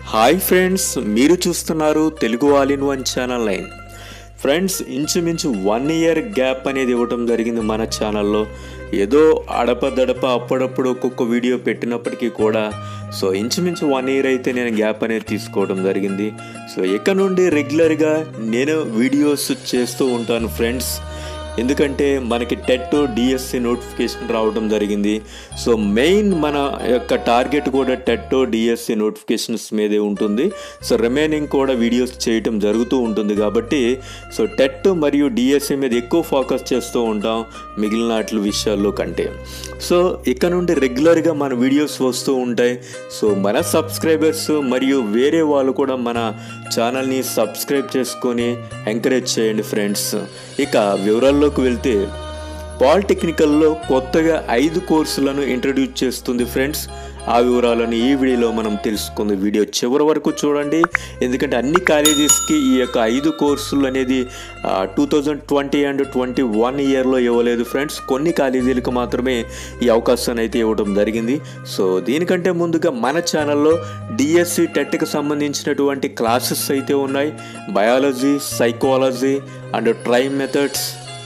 hi friends మీరు చూస్తున్నారు Telugu all in one channel లైన్ ఫ్రెండ్స్ ఇంచుమించు వన్ ఇయర్ గ్యాప్ అనేది ఇవ్వడం జరిగింది మన ఛానల్లో ఏదో అడపదడప అప్పుడప్పుడు ఒక్కొక్క వీడియో పెట్టినప్పటికీ కూడా సో ఇంచుమించు వన్ ఇయర్ అయితే నేను గ్యాప్ అనేది తీసుకోవడం జరిగింది సో ఇక నుండి రెగ్యులర్గా నేను వీడియోస్ చేస్తూ ఉంటాను ఫ్రెండ్స్ ఎందుకంటే మనకి టెట్ డిఎస్సి నోటిఫికేషన్ రావడం జరిగింది సో మెయిన్ మన యొక్క టార్గెట్ కూడా టెట్ డిఎస్సి నోటిఫికేషన్స్ మీదే ఉంటుంది సో రిమైనింగ్ కూడా వీడియోస్ చేయటం జరుగుతూ ఉంటుంది కాబట్టి సో టెట్ మరియు డిఎస్సి మీద ఎక్కువ ఫోకస్ చేస్తూ ఉంటాం మిగిలిన వాటి విషయాల్లో కంటే సో ఇక నుండి రెగ్యులర్గా మన వీడియోస్ వస్తూ ఉంటాయి సో మన సబ్స్క్రైబర్స్ మరియు వేరే వాళ్ళు కూడా మన ఛానల్ని సబ్స్క్రైబ్ చేసుకొని ఎంకరేజ్ చేయండి ఫ్రెండ్స్ ఇక వివరాల్లోకి వెళ్తే పాలిటెక్నికల్లో కొత్తగా ఐదు కోర్సులను ఇంట్రడ్యూస్ చేస్తుంది ఫ్రెండ్స్ ఆ వివరాలను ఈ వీడియోలో మనం తెలుసుకుంది వీడియో చివరి వరకు చూడండి ఎందుకంటే అన్ని కాలేజెస్కి ఈ యొక్క ఐదు కోర్సులు అనేది two thousand twenty and twenty one ఇయర్లో ఇవ్వలేదు ఫ్రెండ్స్ కొన్ని కాలేజీలకు మాత్రమే ఈ అవకాశాన్ని అయితే ఇవ్వడం జరిగింది సో దీనికంటే ముందుగా మన ఛానల్లో డిఎస్సి టెట్కి సంబంధించినటువంటి క్లాసెస్ అయితే ఉన్నాయి బయాలజీ సైకాలజీ అండ్ ట్రై methods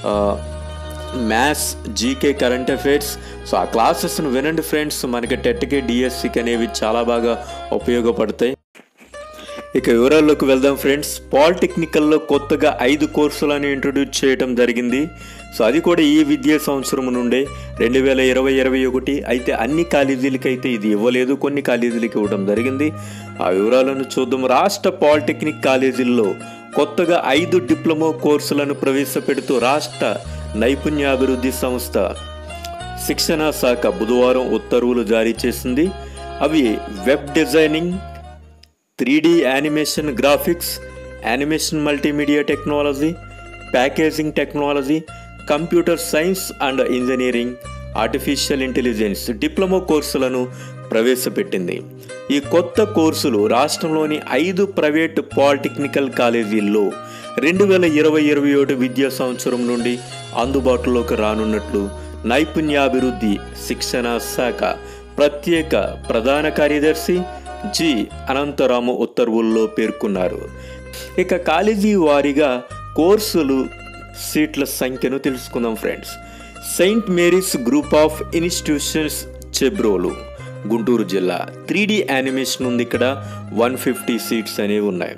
maths GK current affairs so ఆ క్లాసెస్ను వినండి ఫ్రెండ్స్ మనకి టెట్కి డిఎస్సికి అనేవి చాలా బాగా ఉపయోగపడతాయి ఇక వివరాల్లోకి వెళ్దాం ఫ్రెండ్స్ పాలిటెక్నికల్లో కొత్తగా ఐదు కోర్సులను ఇంట్రొడ్యూస్ చేయడం జరిగింది సో అది కూడా ఈ విద్యా సంవత్సరం నుండే రెండు వేల ఇరవై ఇరవై ఒకటి అయితే అన్ని కాలేజీలకి అయితే ఇది ఇవ్వలేదు కొన్ని కాలేజీలకి ఇవ్వడం జరిగింది ఆ వివరాలను చూద్దాం రాష్ట్ర పాలిటెక్నిక్ కాలేజీల్లో కొత్తగా ఐదు డిప్లొమా కోర్సులను ప్రవేశపెడుతూ రాష్ట్ర నైపుణ్యాభివృద్ధి సంస్థ శిక్షణ శాఖ బుధవారం ఉత్తర్వులు జారీ చేసింది అవి web designing three D animation graphics animation multimedia technology packaging technology computer science and engineering artificial intelligence diploma కోర్సులను ప్రవేశపెట్టింది ఈ కొత్త కోర్సులు రాష్ట్రంలోని ఐదు ప్రైవేట్ పాలిటెక్నికల్ కాలేజీల్లో రెండు వేల ఇరవై ఇరవై ఒకటి విద్యా సంవత్సరం నుండి అందుబాటులోకి రానున్నట్లు నైపుణ్యాభివృద్ధి శిక్షణ శాఖ ప్రత్యేక ప్రధాన కార్యదర్శి జి అనంతరాము ఉత్తర్వుల్లో పేర్కొన్నారు ఇక కాలేజీ వారీగా కోర్సులు సీట్ల సంఖ్యను తెలుసుకుందాం friends Saint Mary's group of institutions Chebrolu Guntur జిల్లా త్రీ డి యానిమేషన్ ఉంది ఇక్కడ వన్ ఫిఫ్టీ సీట్స్ అనేవి ఉన్నాయి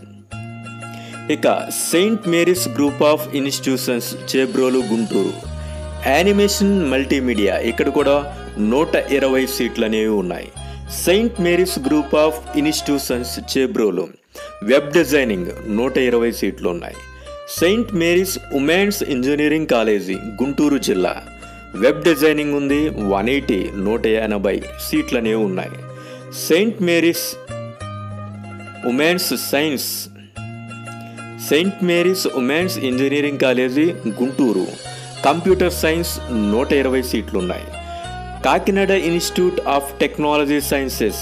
ఇక Saint Mary's group of institutions Chebrolu Guntur animation multimedia ఇక్కడ కూడా నూట ఇరవై సీట్లు అనేవి ఉన్నాయి Saint Mary's group of institutions Chebrolu web designing నూట ఇరవై సీట్లు ఉన్నాయి Saint Mary's women's engineering college Guntur జిల్లా వెబ్ డిజైనింగ్ ఉంది వన్ ఎయిటీ నూట ఎనభై సీట్లు అనేవి ఉన్నాయి Saint Mary's women's science Saint Mary's women's engineering college Guntur computer science నూట ఇరవై సీట్లు ఉన్నాయి Kakinada institute of technology sciences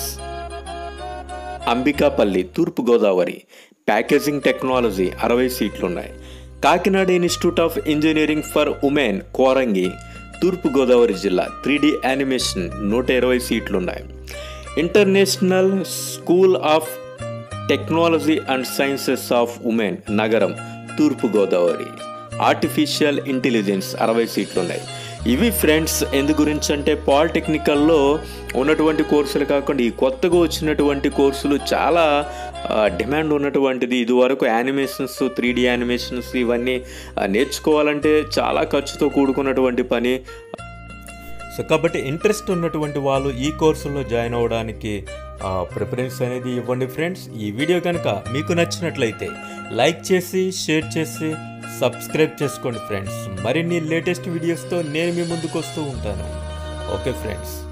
అంబికాపల్లి Thurpu Godavari packaging technology అరవై సీట్లు ఉన్నాయి Kakinada institute of engineering for women Korangi Thurpu Godavari జిల్లా త్రీ డి యానిమేషన్ నూట ఇరవై సీట్లు ఉన్నాయి international school of technology and sciences of women Nagaram Thurpu Godavari artificial intelligence అరవై సీట్లు ఉన్నాయి ఇవి ఫ్రెండ్స్ ఎందు గురించి అంటే పాలిటెక్నికల్లో ఉన్నటువంటి కోర్సులు కాకుండా ఈ కొత్తగా వచ్చినటువంటి కోర్సులు చాలా డిమాండ్ ఉన్నటువంటిది ఇదివరకు యానిమేషన్స్ త్రీ డి యానిమేషన్స్ ఇవన్నీ ఆ, నేర్చుకోవాలంటే చాలా ఖర్చుతో కూడుకున్నటువంటి పని సో కాబట్టి ఇంట్రెస్ట్ ఉన్నటువంటి వాళ్ళు ఈ కోర్సుల్లో జాయిన్ అవ్వడానికి ప్రిఫరెన్స్ అనేది ఇవ్వండి ఫ్రెండ్స్ ఈ వీడియో కనుక మీకు నచ్చినట్లయితే లైక్ చేసి షేర్ చేసి సబ్స్క్రైబ్ చేసుకోండి ఫ్రెండ్స్ మరిన్ని లేటెస్ట్ వీడియోస్తో నేను మీ ముందుకు వస్తూ ఉంటాను ఓకే ఫ్రెండ్స్